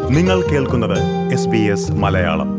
നിങ്ങൾ കേൾക്കുന്നത് S B S Malayalam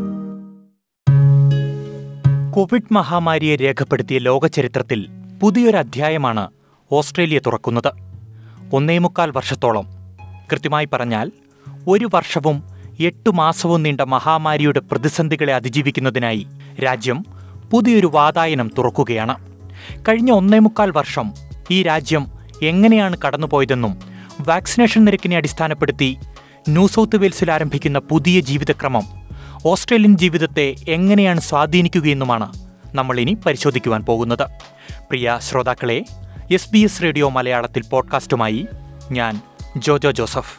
Covid മഹാമാരിയെ രേഖപ്പെടുത്തിയ ലോകചരിത്രത്തിൽ പുതിയൊരു അധ്യായമാണ് ഓസ്ട്രേലിയ തുറക്കുന്നത് ഒന്നേമുക്കാൽ വർഷത്തോളം കൃത്യമായി പറഞ്ഞാൽ ഒരു വർഷവും എട്ടു മാസവും നീണ്ട മഹാമാരിയുടെ പ്രതിസന്ധികളെ അതിജീവിക്കുന്നതിനായി രാജ്യം പുതിയൊരു വാതായനം തുറക്കുകയാണ് കഴിഞ്ഞ ഒന്നേമുക്കാൽ വർഷം ഈ രാജ്യം എങ്ങനെയാണ് കടന്നുപോയതെന്നും വാക്സിനേഷൻ നിരക്കിനെ അടിസ്ഥാനപ്പെടുത്തി ന്യൂ സൗത്ത് വെയിൽസിൽ ആരംഭിക്കുന്ന പുതിയ ജീവിതക്രമം ഓസ്ട്രേലിയൻ ജീവിതത്തെ എങ്ങനെയാണ് സ്വാധീനിക്കുകയെന്നുമാണ് നമ്മൾ ഇനി പരിശോധിക്കുവാൻ പോകുന്നത് പ്രിയ ശ്രോതാക്കളെ എസ് ബി എസ് റേഡിയോ മലയാളത്തിൽ പോഡ്കാസ്റ്റുമായി ഞാൻ Jojo Joseph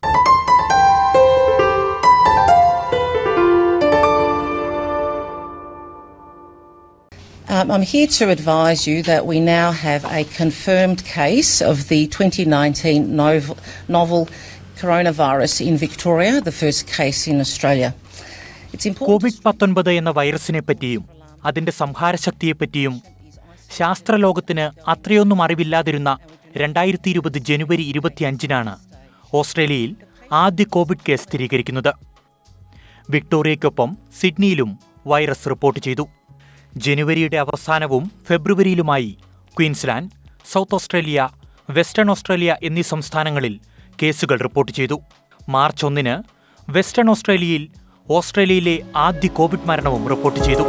Um, I'm here to advise you that we now have a confirmed case of the 2019 novel, novel coronavirus in Victoria, the first case in Australia. It's important. Covid പത്തൊൻപത് എന്ന വൈറസിനെ പറ്റിയും അതിന്റെ സംഹാരശക്തിയെപ്പറ്റിയും ശാസ്ത്രലോകത്തിന് അത്രയൊന്നും അറിവില്ലാതിരുന്ന രണ്ടായിരത്തി ഇരുപത് ജനുവരി ഇരുപത്തിയഞ്ചിനാണ് ഓസ്ട്രേലിയയിൽ ആദ്യ കോവിഡ് കേസ് സ്ഥിരീകരിക്കുന്നത് വിക്ടോറിയയ്ക്കൊപ്പം സിഡ്നിയിലും വൈറസ് റിപ്പോർട്ട് ചെയ്തു ജനുവരിയുടെ അവസാനവും ഫെബ്രുവരിയിലുമായി Queensland South Australia Western Australia എന്നീ സംസ്ഥാനങ്ങളിൽ കേസുകൾ റിപ്പോർട്ട് ചെയ്തു മാർച്ച് ഒന്നിന് വെസ്റ്റേൺ ഓസ്ട്രേലിയയിൽ ഓസ്ട്രേലിയയിലെ ആദ്യ കോവിഡ് മരണവും റിപ്പോർട്ട് ചെയ്തു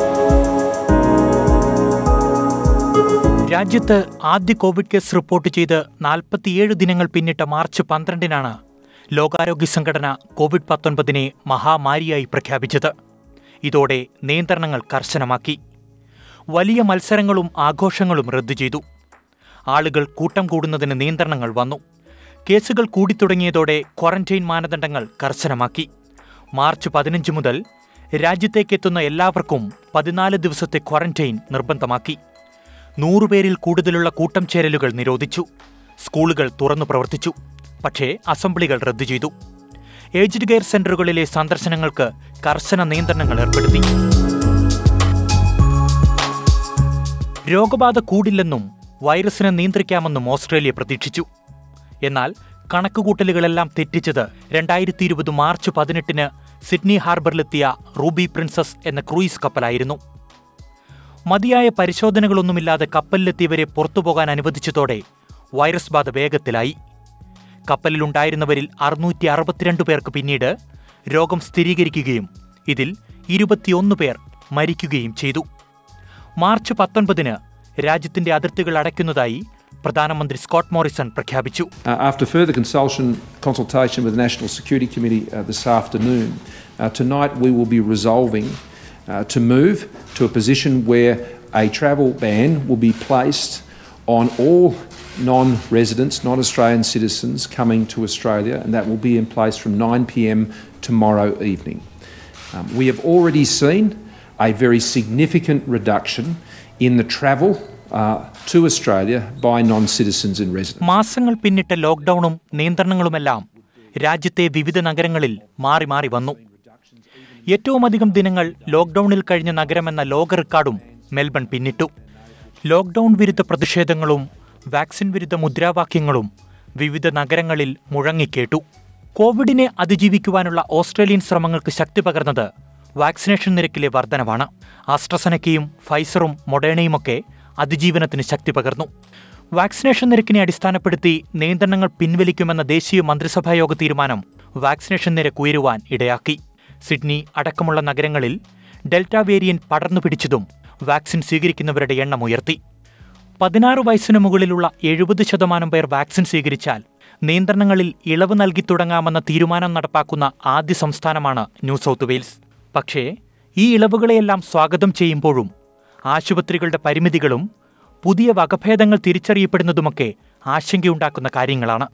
രാജ്യത്ത് ആദ്യ കോവിഡ് കേസ് റിപ്പോർട്ട് ചെയ്ത് നാൽപ്പത്തിയേഴ് ദിനങ്ങൾ പിന്നിട്ട മാർച്ച് പന്ത്രണ്ടിനാണ് ലോകാരോഗ്യ സംഘടന കോവിഡ് പത്തൊൻപതിനെ മഹാമാരിയായി പ്രഖ്യാപിച്ചത് ഇതോടെ നിയന്ത്രണങ്ങൾ കർശനമാക്കി വലിയ മത്സരങ്ങളും ആഘോഷങ്ങളും റദ്ദു ചെയ്തു ആളുകൾ കൂട്ടം കൂടുന്നതിന് നിയന്ത്രണങ്ങൾ വന്നു കേസുകൾ കൂടിത്തുടങ്ങിയതോടെ ക്വാറന്റൈൻ മാനദണ്ഡങ്ങൾ കർശനമാക്കി മാർച്ച് പതിനഞ്ച് മുതൽ രാജ്യത്തേക്കെത്തുന്ന എല്ലാവർക്കും പതിനാല് ദിവസത്തെ ക്വാറന്റൈൻ നിർബന്ധമാക്കി നൂറുപേരിൽ കൂടുതലുള്ള കൂട്ടം ചേരലുകൾ നിരോധിച്ചു സ്കൂളുകൾ തുറന്നു പ്രവർത്തിച്ചു പക്ഷേ അസംബ്ലികൾ റദ്ദു ചെയ്തു ഏജ്ഡ് കെയർ സെന്ററുകളിലെ സന്ദർശനങ്ങൾക്ക് കർശന നിയന്ത്രണങ്ങൾ ഏർപ്പെടുത്തി രോഗബാധ കൂടില്ലെന്നും വൈറസിനെ നിയന്ത്രിക്കാമെന്നും ഓസ്ട്രേലിയ പ്രതീക്ഷിച്ചു എന്നാൽ കണക്കുകൂട്ടലുകളെല്ലാം തെറ്റിച്ചത് രണ്ടായിരത്തി ഇരുപത് മാർച്ച് പതിനെട്ടിന് സിഡ്നി ഹാർബറിലെത്തിയ റൂബി പ്രിൻസസ് എന്ന ക്രൂയിസ് കപ്പലായിരുന്നു മതിയായ പരിശോധനകളൊന്നുമില്ലാതെ കപ്പലിലെത്തിയവരെ പുറത്തുപോകാൻ അനുവദിച്ചതോടെ വൈറസ് ബാധ വേഗത്തിലായി കപ്പലിലുണ്ടായിരുന്നവരിൽ അറുന്നൂറ്റി അറുപത്തിരണ്ട് പേർക്ക് പിന്നീട് രോഗം സ്ഥിരീകരിക്കുകയും ഇതിൽ ഇരുപത്തിയൊന്ന് പേർ മരിക്കുകയും ചെയ്തു മാർച്ച് പത്തൊൻപതിന് രാജ്യത്തിന്റെ അതിർത്തികൾ അടയ്ക്കുന്നതായി പ്രധാനമന്ത്രി സ്കോട്ട് മോറിസൺ പ്രഖ്യാപിച്ചു Uh, after further consultation, consultation with the National Security Committee uh, this afternoon, uh, tonight we will be resolving uh, to move to a position where a travel ban will be placed on all non residents, non Australian citizens coming to Australia, and that will be in place from 9 pm tomorrow evening. Um, we have already seen a very significant reduction in the travel uh, to Australia by non citizens and residents. മാസങ്ങൾ പിന്നിട്ട ലോക്ഡൌണും നിയന്ത്രണങ്ങളുമെല്ലാം രാജ്യത്തെ വിവിധ നഗരങ്ങളിൽ മാറി മാറി വന്നു ഏറ്റവുമധികം ദിനങ്ങൾ ലോക്ഡൌണിൽ കഴിഞ്ഞ നഗരമെന്ന ലോക റെക്കോർഡും മെൽബൺ പിന്നിട്ടു ലോക്ഡൌൺ വിരുദ്ധ പ്രതിഷേധങ്ങളും വാക്സിൻ വിരുദ്ധ മുദ്രാവാക്യങ്ങളും വിവിധ നഗരങ്ങളിൽ മുഴങ്ങിക്കേട്ടു കോവിഡിനെ അതിജീവിക്കുവാനുള്ള ഓസ്ട്രേലിയൻ ശ്രമങ്ങൾക്ക് ശക്തി പകർന്നത് വാക്സിനേഷൻ നിരക്കിലെ വർധനവാണ് ആസ്ട്രസനക്കയും ഫൈസറും മൊഡേണയുമൊക്കെ അതിജീവനത്തിന് ശക്തി പകർന്നു വാക്സിനേഷൻ നിരക്കിനെ അടിസ്ഥാനപ്പെടുത്തി നിയന്ത്രണങ്ങൾ പിൻവലിക്കുമെന്ന ദേശീയ മന്ത്രിസഭായോഗ തീരുമാനം വാക്സിനേഷൻ നിരക്ക് ഉയരുവാൻ ഇടയാക്കി സിഡ്നി അടക്കമുള്ള നഗരങ്ങളിൽ ഡെൽറ്റ വേരിയന്റ് പടർന്നു പിടിച്ചതും വാക്സിൻ സ്വീകരിക്കുന്നവരുടെ എണ്ണം ഉയർത്തി പതിനാറ് വയസ്സിന് മുകളിലുള്ള എഴുപത് ശതമാനം പേർ വാക്സിൻ സ്വീകരിച്ചാൽ നിയന്ത്രണങ്ങളിൽ ഇളവ് നൽകി തുടങ്ങാമെന്ന തീരുമാനം നടപ്പാക്കുന്ന ആദ്യ സംസ്ഥാനമാണ് ന്യൂ സൗത്ത് വെയിൽസ് പക്ഷേ ഈ ഇളവുകളെയെല്ലാം സ്വാഗതം ചെയ്യുമ്പോഴും ആശുപത്രികളുടെ പരിമിതികളും പുതിയ വകഭേദങ്ങൾ തിരിച്ചറിയപ്പെടുന്നതുമൊക്കെ ആശങ്കയുണ്ടാക്കുന്ന കാര്യങ്ങളാണ്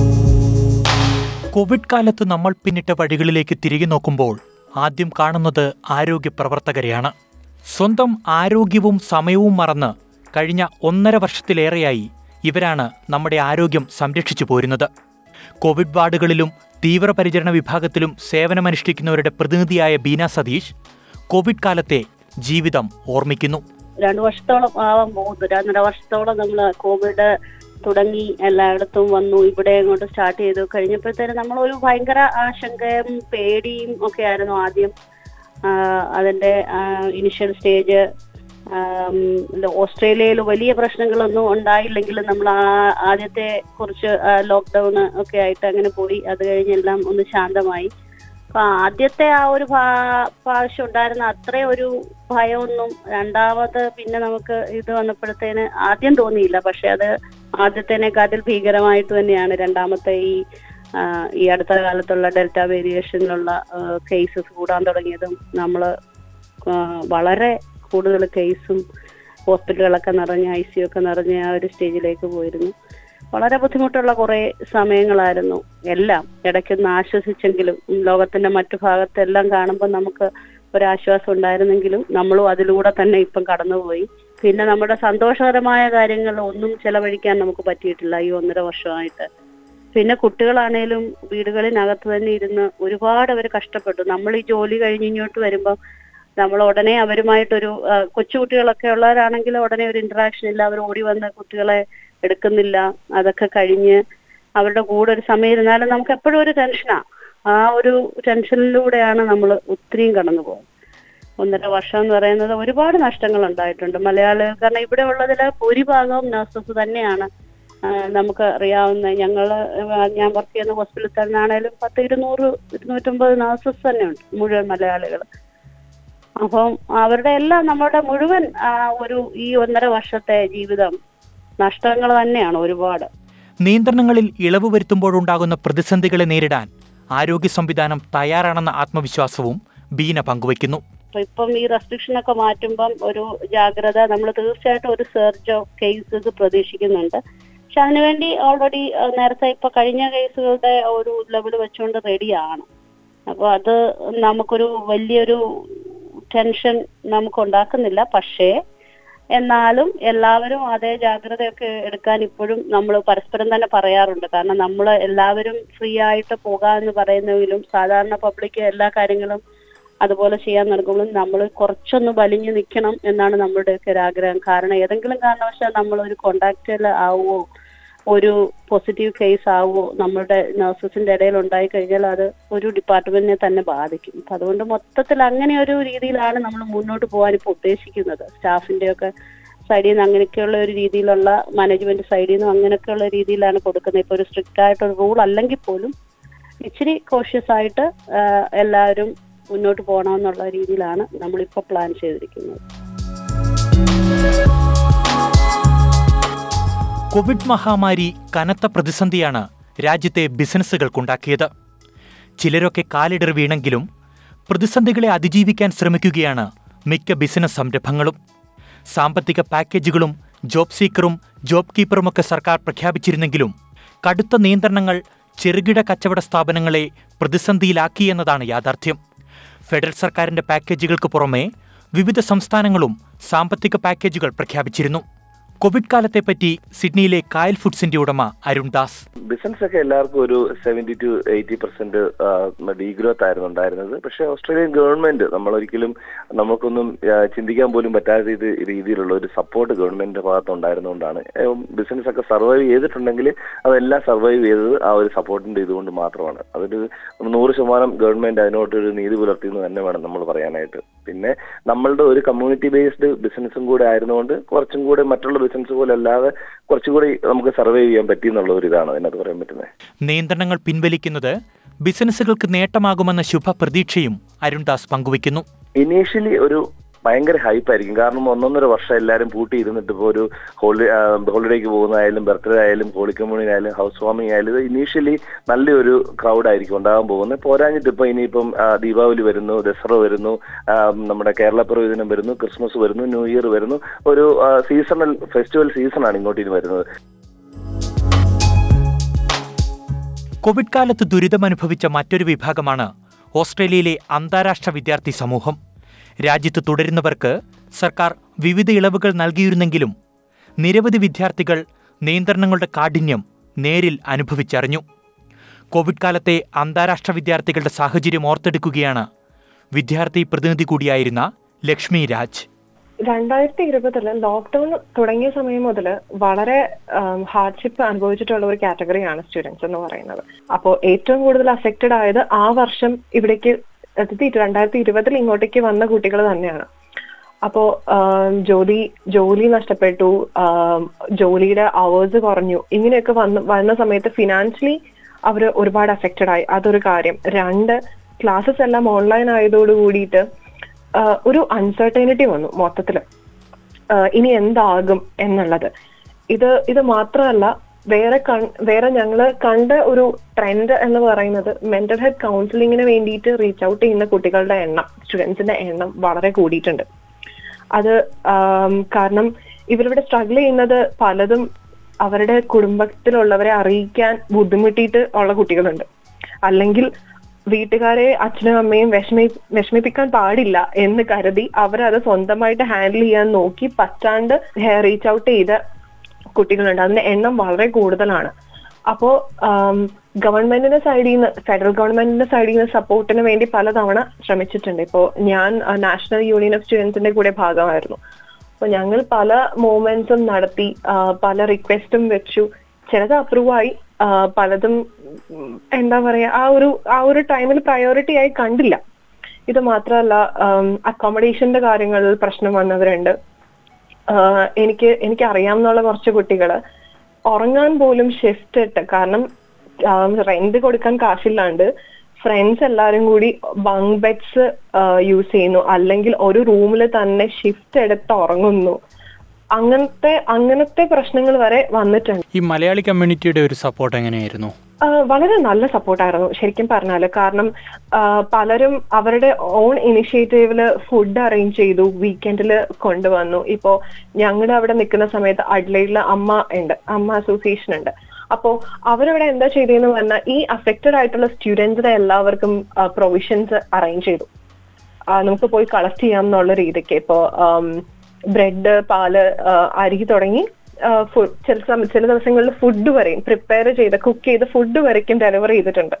കോവിഡ് കാലത്ത് നമ്മൾ പിന്നിട്ട വഴികളിലേക്ക് തിരികെ നോക്കുമ്പോൾ ആദ്യം കാണുന്നത് ആരോഗ്യ പ്രവർത്തകരെയാണ് സ്വന്തം ആരോഗ്യവും സമയവും മറന്ന് കഴിഞ്ഞ ഒന്നര വർഷത്തിലേറെയായി ഇവരാണ് നമ്മുടെ ആരോഗ്യം സംരക്ഷിച്ചു പോരുന്നത് കോവിഡ് വാർഡുകളിലും തീവ്രപരിചരണ വിഭാഗത്തിലും സേവനമനുഷ്ഠിക്കുന്നവരുടെ പ്രതിനിധിയായ ബീന സതീഷ് കോവിഡ് കാലത്തെ ജീവിതം ഓർമ്മിക്കുന്നു രണ്ടു വർഷത്തോളം ആവാൻ പോകുന്നു രണ്ടര വർഷത്തോളം നമ്മൾ കോവിഡ് തുടങ്ങി എല്ലായിടത്തും വന്നു ഇവിടെ അങ്ങോട്ട് സ്റ്റാർട്ട് ചെയ്തു കഴിഞ്ഞപ്പോഴത്തേനും നമ്മളൊരു ഭയങ്കര ആശങ്കയും പേടിയും ഒക്കെ ആയിരുന്നു ആദ്യം ആ, അതിന്റെ ഇനിഷ്യൽ സ്റ്റേജ് ഓസ്ട്രേലിയയിൽ വലിയ പ്രശ്നങ്ങളൊന്നും ഉണ്ടായില്ലെങ്കിലും നമ്മൾ ആ ആദ്യത്തെ കുറച്ച് ലോക്ക്ഡൌൺ ഒക്കെ ആയിട്ട് അങ്ങനെ പോയി അത് കഴിഞ്ഞെല്ലാം ഒന്ന് ശാന്തമായി അപ്പൊ ആദ്യത്തെ ആ ഒരു ഭാ- പ്രാവശ്യം ഉണ്ടായിരുന്ന അത്രയും ഒരു ഭയമൊന്നും രണ്ടാമത് പിന്നെ നമുക്ക് ഇത് വന്നപ്പോഴത്തേന് ആദ്യം തോന്നിയില്ല പക്ഷെ അത് ആദ്യത്തേനേക്കാട്ടിൽ ഭീകരമായിട്ട് തന്നെയാണ് രണ്ടാമത്തെ ഈ ആ, ഈ അടുത്ത കാലത്തുള്ള ഡെൽറ്റ വേരിയേഷനിലുള്ള കേസസ് കൂടാൻ തുടങ്ങിയതും നമ്മൾ വളരെ കൂടുതൽ കേസും ഹോസ്പിറ്റലുകളൊക്കെ നിറഞ്ഞ് ഐ സി ഒക്കെ നിറഞ്ഞ ആ ഒരു സ്റ്റേജിലേക്ക് പോയിരുന്നു വളരെ ബുദ്ധിമുട്ടുള്ള കുറെ സമയങ്ങളായിരുന്നു എല്ലാം ഇടയ്ക്കൊന്ന് ആശ്വസിച്ചെങ്കിലും ഉം, ലോകത്തിന്റെ മറ്റു ഭാഗത്തെല്ലാം കാണുമ്പോൾ നമുക്ക് ഒരാശ്വാസം ഉണ്ടായിരുന്നെങ്കിലും നമ്മളും അതിലൂടെ തന്നെ ഇപ്പം കടന്നുപോയി പിന്നെ നമ്മുടെ സന്തോഷകരമായ കാര്യങ്ങൾ ഒന്നും ചെലവഴിക്കാൻ നമുക്ക് പറ്റിയിട്ടില്ല ഈ ഒന്നര വർഷമായിട്ട് പിന്നെ കുട്ടികളാണേലും വീടുകളിനകത്ത് തന്നെ ഇരുന്ന് ഒരുപാട് അവർ കഷ്ടപ്പെട്ടു നമ്മൾ ഈ ജോലി കഴിഞ്ഞ് ഇങ്ങോട്ട് വരുമ്പോൾ നമ്മൾ ഉടനെ അവരുമായിട്ടൊരു ആ, കൊച്ചുകുട്ടികളൊക്കെ ഉള്ളവരാണെങ്കിൽ ഉടനെ ഒരു ഇന്ററാക്ഷൻ ഇല്ല അവർ ഓടി വന്ന് കുട്ടികളെ എടുക്കുന്നില്ല അതൊക്കെ കഴിഞ്ഞ് അവരുടെ കൂടെ ഒരു സമയം ഇരുന്നാലും നമുക്ക് എപ്പോഴും ഒരു ടെൻഷനാ ആ ഒരു ടെൻഷനിലൂടെയാണ് നമ്മൾ ഒത്തിരിയും കടന്നു പോകുന്നത് ഒന്നര വർഷം എന്ന് പറയുന്നത് ഒരുപാട് നഷ്ടങ്ങൾ ഉണ്ടായിട്ടുണ്ട് മലയാളികൾ കാരണം ഇവിടെ ഉള്ളതിൽ ഭൂരിഭാഗവും നഴ്സസ് തന്നെയാണ് ആ, നമുക്ക് അറിയാവുന്ന ഞങ്ങള് ഞാൻ വർക്ക് ചെയ്യുന്ന ഹോസ്പിറ്റലിൽ തന്നെ ആണേലും പത്ത് ഇരുന്നൂറ് ഇരുന്നൂറ്റമ്പത് നഴ്സസ് തന്നെ ഉണ്ട് മുഴുവൻ മലയാളികൾ അപ്പം അവരുടെ എല്ലാം നമ്മുടെ മുഴുവൻ ആ, ഒരു ഈ ഒന്നര വർഷത്തെ ജീവിതം നഷ്ടങ്ങൾ തന്നെയാണ് ഒരുപാട് നിയന്ത്രണങ്ങളിൽ ഇളവ് വരുത്തുമ്പോഴുണ്ടാകുന്ന പ്രതിസന്ധികളെ നേരിടാൻ ആരോഗ്യ സംവിധാനം തയ്യാറാണെന്ന ആത്മവിശ്വാസവും ബീന പങ്കുവയ്ക്കുന്നു അപ്പൊ ഇപ്പം ഈ റെസ്ട്രിക്ഷൻ ഒക്കെ മാറ്റുമ്പം ഒരു ജാഗ്രത നമ്മൾ തീർച്ചയായിട്ടും ഒരു സെർച്ച് ഓഫ് കേസസ് പ്രതീക്ഷിക്കുന്നുണ്ട് പക്ഷെ അതിനുവേണ്ടി ഓൾറെഡി നേരത്തെ ഇപ്പൊ കഴിഞ്ഞ കേസുകളുടെ ഒരു ലെവൽ വെച്ചുകൊണ്ട് റെഡിയാണ് അപ്പൊ അത് നമുക്കൊരു വലിയൊരു ടെൻഷൻ നമുക്ക് ഉണ്ടാക്കുന്നില്ല പക്ഷേ എന്നാലും എല്ലാവരും അതേ ജാഗ്രതയൊക്കെ എടുക്കാൻ ഇപ്പോഴും നമ്മൾ പരസ്പരം തന്നെ പറയാറുണ്ട് കാരണം നമ്മൾ എല്ലാവരും ഫ്രീ ആയിട്ട് പോകാമെന്ന് പറയുന്നെങ്കിലും സാധാരണ പബ്ലിക് എല്ലാ കാര്യങ്ങളും അതുപോലെ ചെയ്യാൻ നടക്കുമ്പോഴും നമ്മൾ കുറച്ചൊന്ന് വലിഞ്ഞു നിൽക്കണം എന്നാണ് നമ്മളുടെയൊക്കെ ഒരു ആഗ്രഹം കാരണം ഏതെങ്കിലും കാരണവശാൽ നമ്മൾ ഒരു കോണ്ടാക്റ്റിൽ ആവുമോ ഒരു പോസിറ്റീവ് കേസ് ആവുമോ നമ്മുടെ നഴ്സസിന്റെ ഇടയിൽ ഉണ്ടായി കഴിഞ്ഞാൽ അത് ഒരു ഡിപ്പാർട്ട്മെന്റിനെ തന്നെ ബാധിക്കും അപ്പൊ അതുകൊണ്ട് മൊത്തത്തിൽ അങ്ങനെ ഒരു രീതിയിലാണ് നമ്മൾ മുന്നോട്ട് പോകാൻ ഇപ്പോൾ ഉദ്ദേശിക്കുന്നത് സ്റ്റാഫിന്റെ ഒക്കെ സൈഡിൽ നിന്ന് അങ്ങനെയൊക്കെയുള്ള ഒരു രീതിയിലുള്ള മാനേജ്മെന്റ് സൈഡിൽ നിന്നും അങ്ങനെയൊക്കെയുള്ള രീതിയിലാണ് കൊടുക്കുന്നത് ഇപ്പൊ ഒരു സ്ട്രിക്റ്റ് ആയിട്ടൊരു റൂൾ അല്ലെങ്കിൽ പോലും ഇച്ചിരി കോഷ്യസ് ആയിട്ട് ആ, എല്ലാവരും മുന്നോട്ട് പോകണമെന്നുള്ള രീതിയിലാണ് നമ്മളിപ്പോൾ പ്ലാൻ ചെയ്തിരിക്കുന്നത് കോവിഡ് മഹാമാരി കനത്ത പ്രതിസന്ധിയാണ് രാജ്യത്തെ ബിസിനസ്സുകൾക്കുണ്ടാക്കിയത് ചിലരൊക്കെ കാലിടറി വീണെങ്കിലും പ്രതിസന്ധികളെ അതിജീവിക്കാൻ ശ്രമിക്കുകയാണ് മിക്ക ബിസിനസ് സംരംഭങ്ങളും സാമ്പത്തിക പാക്കേജുകളും ജോബ് സീക്കറും ജോബ് കീപ്പറുമൊക്കെ സർക്കാർ പ്രഖ്യാപിച്ചിരുന്നെങ്കിലും കടുത്ത നിയന്ത്രണങ്ങൾ ചെറുകിട കച്ചവട സ്ഥാപനങ്ങളെ പ്രതിസന്ധിയിലാക്കിയെന്നതാണ് യാഥാർത്ഥ്യം ഫെഡറൽ സർക്കാരിന്റെ പാക്കേജുകൾക്ക് പുറമെ വിവിധ സംസ്ഥാനങ്ങളും സാമ്പത്തിക പാക്കേജുകൾ പ്രഖ്യാപിച്ചിരുന്നു കോവിഡ് കാലത്തെപ്പറ്റി സിഡ്നിയിലെ കായൽ ഫുഡ്സിന്റെ ഉടമ അരുൺ ദാസ് ബിസിനസ് ഒക്കെ എല്ലാവർക്കും ഒരു seventy two eighty percent degrowth ആയിരുന്നു ഉണ്ടായിരുന്നത് പക്ഷേ ഓസ്ട്രേലിയൻ ഗവൺമെന്റ് നമ്മളൊരിക്കലും നമുക്കൊന്നും ആ, ചിന്തിക്കാൻ പോലും പറ്റാത്ത രീതി രീതിയിലുള്ള ഒരു സപ്പോർട്ട് ഗവൺമെന്റിന്റെ ഭാഗത്ത് ഉണ്ടായിരുന്നുകൊണ്ടാണ് ബിസിനസ് ഒക്കെ സർവൈവ് ചെയ്തിട്ടുണ്ടെങ്കിൽ അതെല്ലാം സർവൈവ് ചെയ്തത് ആ ഒരു സപ്പോർട്ടിന്റെ ഇതുകൊണ്ട് മാത്രമാണ് അതൊരു നൂറ് ശതമാനം ഗവൺമെന്റ് അതിനോട്ടൊരു നീതി പുലർത്തി എന്ന് തന്നെ വേണം നമ്മൾ പറയാനായിട്ട് പിന്നെ നമ്മളുടെ ഒരു കമ്മ്യൂണിറ്റി ബേസ്ഡ് ബിസിനസ്സും കൂടെ ആയിരുന്നുകൊണ്ട് കുറച്ചും കൂടെ മറ്റുള്ള ബിസിനസ് പോലെ അല്ലാതെ കുറച്ചുകൂടി നമുക്ക് സർവൈവ് ചെയ്യാൻ പറ്റി എന്നുള്ള ഒരു ഇതാണ് അതിനകത്ത് പറയാൻ പറ്റുന്നത് നിയന്ത്രണങ്ങൾ പിൻവലിക്കുന്നത് ബിസിനസ്സുകൾക്ക് നേട്ടമാകുമെന്ന ശുഭപ്രതീക്ഷയും അരുൺദാസ് പങ്കുവയ്ക്കുന്നു ഇനീഷ്യലി ഒരു ഭയങ്കര ഹൈപ്പ് ആയിരിക്കും കാരണം ഒന്നൊന്നര വർഷം എല്ലാവരും പൂട്ടി ഇരുന്നിട്ട് ഇപ്പോൾ ഒരു ഹോളി ഹോളിഡേക്ക് പോകുന്നതായാലും ബർത്ത്ഡേ ആയാലും ഹോളി കമ്മ്യൂണിയൻ ആയാലും ഹൗസ് വാമിംഗ് ആയാലും ഇത് ഇനീഷ്യലി നല്ലൊരു ക്രൗഡ് ആയിരിക്കും ഉണ്ടാകാൻ പോകുന്നത് പോരാഞ്ഞിട്ട് ഇപ്പം ഇനിയിപ്പം ആ, ദീപാവലി വരുന്നു ദസറ വരുന്നു ആ, നമ്മുടെ കേരളപ്പിറവി ദിനം വരുന്നു ക്രിസ്മസ് വരുന്നു ന്യൂ ഇയർ വരുന്നു ഒരു സീസണൽ ഫെസ്റ്റിവൽ സീസണാണ് ഇങ്ങോട്ട് ഇനി വരുന്നത് കോവിഡ് കാലത്ത് ദുരിതമനുഭവിച്ച മറ്റൊരു വിഭാഗമാണ് ഓസ്ട്രേലിയയിലെ അന്താരാഷ്ട്ര വിദ്യാർത്ഥി സമൂഹം രാജ്യത്ത് തുടരുന്നവർക്ക് സർക്കാർ വിവിധ ഇളവുകൾ നൽകിയിരുന്നെങ്കിലും നിരവധി വിദ്യാർത്ഥികൾ നിയന്ത്രണങ്ങളുടെ കാഠിന്യം നേരിൽ അനുഭവിച്ചറിഞ്ഞു കോവിഡ് കാലത്തെ അന്താരാഷ്ട്ര വിദ്യാർത്ഥികളുടെ സാഹചര്യം ഓർത്തെടുക്കുകയാണ് വിദ്യാർത്ഥി പ്രതിനിധി കൂടിയായിരുന്ന ലക്ഷ്മി രാജ് രണ്ടായിരത്തി ഇരുപതില് ലോക്ക്ഡൌൺ തുടങ്ങിയ സമയം മുതൽ വളരെ ഹാർഡ്ഷിപ്പ് അനുഭവിച്ചിട്ടുള്ള ഒരു കാറ്റഗറിയാണ് സ്റ്റുഡൻസ് എന്ന് പറയുന്നത് അപ്പോൾ ഏറ്റവും കൂടുതൽ അഫക്റ്റഡ് ആയത് ആ വർഷം ഇവിടേക്ക് എത്തിയിട്ട് രണ്ടായിരത്തി ഇരുപതിൽ ഇങ്ങോട്ടേക്ക് വന്ന കുട്ടികൾ തന്നെയാണ് അപ്പോ ആം, ജോലി ജോലി നഷ്ടപ്പെട്ടു ആം, ജോലിയുടെ അവേഴ്സ് കുറഞ്ഞു ഇങ്ങനെയൊക്കെ വന്ന് വരുന്ന സമയത്ത് ഫിനാൻഷ്യലി അവര് ഒരുപാട് അഫക്റ്റഡ് ആയി അതൊരു കാര്യം രണ്ട് ക്ലാസ്സസ് എല്ലാം ഓൺലൈൻ ആയതോട് കൂടിയിട്ട് ആ, ഒരു അൺസർട്ടനിറ്റി വന്നു മൊത്തത്തില് ആ, ഇനി എന്താകും എന്നുള്ളത് ഇത് ഇത് മാത്രമല്ല വേറെ കൺ- വേറെ ഞങ്ങള് കണ്ട ഒരു ട്രെൻഡ് എന്ന് പറയുന്നത് മെന്റൽ ഹെൽത്ത് കൗൺസിലിങ്ങിന് വേണ്ടിയിട്ട് റീച്ച് ഔട്ട് ചെയ്യുന്ന കുട്ടികളുടെ എണ്ണം സ്റ്റുഡൻസിന്റെ എണ്ണം വളരെ കൂടിയിട്ടുണ്ട് അത് ആം, കാരണം ഇവരിവിടെ സ്ട്രഗിൾ ചെയ്യുന്നത് പലതും അവരുടെ കുടുംബത്തിലുള്ളവരെ അറിയിക്കാൻ ബുദ്ധിമുട്ടിയിട്ട് ഉള്ള കുട്ടികളുണ്ട് അല്ലെങ്കിൽ വീട്ടുകാരെ അച്ഛനും അമ്മയും വിഷമി വിഷമിപ്പിക്കാൻ പാടില്ല എന്ന് കരുതി അവരത് സ്വന്തമായിട്ട് ഹാൻഡിൽ ചെയ്യാൻ നോക്കി പറ്റാണ്ട് റീച്ച് ഔട്ട് ചെയ്ത കുട്ടികളുണ്ട് അതിന്റെ എണ്ണം വളരെ കൂടുതലാണ് അപ്പോ ഗവൺമെന്റിന്റെ സൈഡിൽ നിന്ന് ഫെഡറൽ ഗവൺമെന്റിന്റെ സൈഡിൽ നിന്ന് സപ്പോർട്ടിന് വേണ്ടി പലതവണ ശ്രമിച്ചിട്ടുണ്ട് ഇപ്പോ ഞാൻ നാഷണൽ യൂണിയൻ ഓഫ് സ്റ്റുഡൻസിന്റെ കൂടെ ഭാഗമായിരുന്നു അപ്പൊ ഞങ്ങൾ പല മൂവ്മെന്റ്സും നടത്തി ആ, പല റിക്വസ്റ്റും വെച്ചു ചിലത് അപ്രൂവ് ആയി ആ, പലതും ഉം, എന്താ പറയാ ആ ഒരു ആ ഒരു ടൈമിൽ പ്രയോറിറ്റി ആയി കണ്ടില്ല ഇത് മാത്രമല്ല അക്കോമഡേഷന്റെ കാര്യങ്ങളിൽ പ്രശ്നം വന്നവരുണ്ട് ആഹ് എനിക്ക് എനിക്ക് അറിയാവുന്ന കുറച്ച് കുട്ടികള് ഉറങ്ങാൻ പോലും ഷിഫ്റ്റ് ഇട്ട് കാരണം റെന്റ് കൊടുക്കാൻ കാശില്ലാണ്ട് ഫ്രണ്ട്സ് എല്ലാരും കൂടി ബങ്ക് ബെഡ്സ് യൂസ് ചെയ്യുന്നു അല്ലെങ്കിൽ ഒരു റൂമിൽ തന്നെ ഷിഫ്റ്റ് എടുത്ത് ഉറങ്ങുന്നു അങ്ങനത്തെ അങ്ങനത്തെ പ്രശ്നങ്ങൾ വരെ വന്നിട്ടുണ്ട് ഈ മലയാളി കമ്മ്യൂണിറ്റിയുടെ ഒരു സപ്പോർട്ട് എങ്ങനെയായിരുന്നു ആ, വളരെ നല്ല സപ്പോർട്ടായിരുന്നു ശരിക്കും പറഞ്ഞാല് കാരണം ആ, പലരും അവരുടെ ഓൺ ഇനിഷ്യേറ്റീവില് ഫുഡ് അറേഞ്ച് ചെയ്തു വീക്കെൻഡിൽ കൊണ്ടുവന്നു ഇപ്പോ ഞങ്ങളുടെ അവിടെ നിൽക്കുന്ന സമയത്ത് അഡ്ലൈഡില് അമ്മ ഉണ്ട് അമ്മ അസോസിയേഷൻ ഉണ്ട് അപ്പോ അവരവിടെ എന്താ ചെയ്തതെന്ന് പറഞ്ഞാൽ ഈ അഫക്റ്റഡ് ആയിട്ടുള്ള സ്റ്റുഡൻസിനെ എല്ലാവർക്കും പ്രൊവിഷൻസ് അറേഞ്ച് ചെയ്തു ആ, നമുക്ക് പോയി കളക്ട് ചെയ്യാം എന്നുള്ള രീതിക്ക് ഇപ്പോ ബ്രെഡ് പാല് ആ, അരി തുടങ്ങി ആ, ഫു- ചില സമ- ചില ദിവസങ്ങളിൽ ഫുഡ് വരെയും പ്രിപ്പയർ ചെയ്ത് കുക്ക് ചെയ്ത് ഫുഡ് വരയ്ക്കും ഡെലിവറി ചെയ്തിട്ടുണ്ട്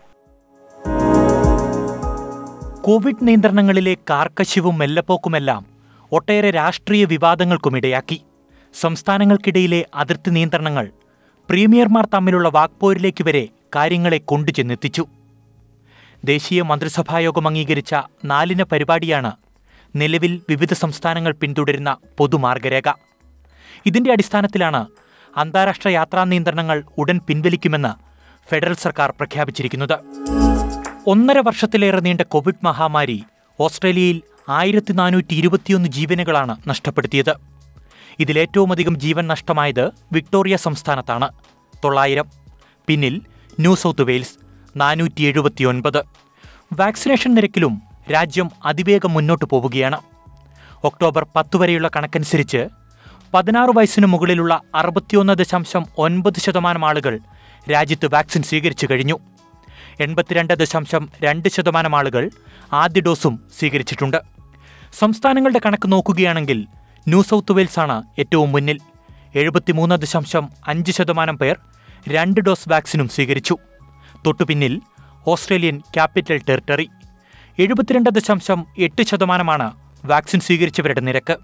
കോവിഡ് നിയന്ത്രണങ്ങളിലെ കാർക്കശ്യവും മെല്ലപ്പോക്കുമെല്ലാം ഒട്ടേറെ രാഷ്ട്രീയ വിവാദങ്ങൾക്കുമിടയാക്കി സംസ്ഥാനങ്ങൾക്കിടയിലെ അതിർത്തി നിയന്ത്രണങ്ങൾ പ്രീമിയർമാർ തമ്മിലുള്ള വാക്പോരിലേക്ക് വരെ കാര്യങ്ങളെ കൊണ്ടുചെന്നെത്തിച്ചു ദേശീയ മന്ത്രിസഭായോഗം അംഗീകരിച്ച നാലിന പരിപാടിയാണ് നിലവിൽ വിവിധ സംസ്ഥാനങ്ങൾ പിന്തുടരുന്ന പൊതുമാർഗരേഖ ഇതിന്റെ അടിസ്ഥാനത്തിലാണ് അന്താരാഷ്ട്ര യാത്രാ നിയന്ത്രണങ്ങൾ ഉടൻ പിൻവലിക്കുമെന്ന് ഫെഡറൽ സർക്കാർ പ്രഖ്യാപിച്ചിരിക്കുന്നത് ഒന്നര വർഷത്തിലേറെ നീണ്ട കോവിഡ് മഹാമാരി ഓസ്ട്രേലിയയിൽ ആയിരത്തി നാനൂറ്റി ഇരുപത്തിയൊന്ന് ജീവനുകളാണ് നഷ്ടപ്പെടുത്തിയത് ഇതിലേറ്റവുമധികം ജീവൻ നഷ്ടമായത് വിക്ടോറിയ സംസ്ഥാനത്താണ് തൊള്ളായിരം പിന്നിൽ ന്യൂ സൗത്ത് വെയിൽസ് നാനൂറ്റി എഴുപത്തിയൊൻപത് വാക്സിനേഷൻ നിരക്കിലും രാജ്യം അതിവേഗം മുന്നോട്ടു പോവുകയാണ് ഒക്ടോബർ പത്ത് വരെയുള്ള കണക്കനുസരിച്ച് പതിനാറ് വയസ്സിനു മുകളിലുള്ള അറുപത്തിയൊന്ന് ദശാംശം ഒൻപത് ശതമാനം ആളുകൾ രാജ്യത്ത് വാക്സിൻ സ്വീകരിച്ചു കഴിഞ്ഞു എൺപത്തിരണ്ട് ദശാംശം രണ്ട് ശതമാനം ആളുകൾ ആദ്യ ഡോസും സ്വീകരിച്ചിട്ടുണ്ട് സംസ്ഥാനങ്ങളുടെ കണക്ക് നോക്കുകയാണെങ്കിൽ ന്യൂ സൗത്ത് വെയിൽസാണ് ഏറ്റവും മുന്നിൽ എഴുപത്തിമൂന്ന് ദശാംശം അഞ്ച് ശതമാനം പേർ രണ്ട് ഡോസ് വാക്സിനും സ്വീകരിച്ചു തൊട്ടുപിന്നിൽ ഓസ്ട്രേലിയൻ ക്യാപിറ്റൽ ടെറിട്ടറി എഴുപത്തിരണ്ട് ദശാംശം എട്ട് ശതമാനമാണ് വാക്സിൻ സ്വീകരിച്ചവരുടെ നിരക്ക്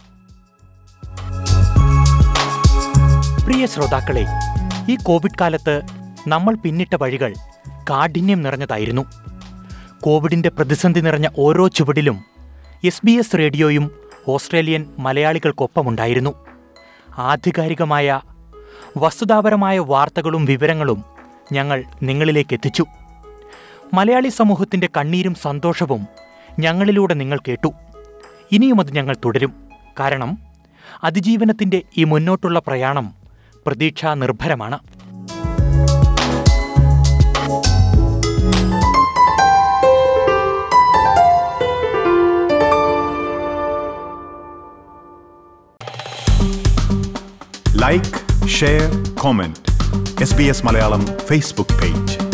പ്രിയ ശ്രോതാക്കളെ ഈ കോവിഡ് കാലത്ത് നമ്മൾ പിന്നിട്ട വഴികൾ കാഠിന്യം നിറഞ്ഞതായിരുന്നു കോവിഡിന്റെ പ്രതിസന്ധി നിറഞ്ഞ ഓരോ ചുവടിലും എസ് ബി എസ് റേഡിയോയും ഓസ്ട്രേലിയൻ മലയാളികൾക്കൊപ്പമുണ്ടായിരുന്നു ആധികാരികമായ വസ്തുതാപരമായ വാർത്തകളും വിവരങ്ങളും ഞങ്ങൾ നിങ്ങളിലേക്ക് എത്തിച്ചു മലയാളി സമൂഹത്തിന്റെ കണ്ണീരും സന്തോഷവും ഞങ്ങളിലൂടെ നിങ്ങൾ കേട്ടു ഇനിയും അത് ഞങ്ങൾ തുടരും കാരണം അതിജീവനത്തിന്റെ ഈ മുന്നോട്ടുള്ള പ്രയാണം പ്രതീക്ഷാ നിർഭരമാണ് like share comment S B S Malayalam Facebook page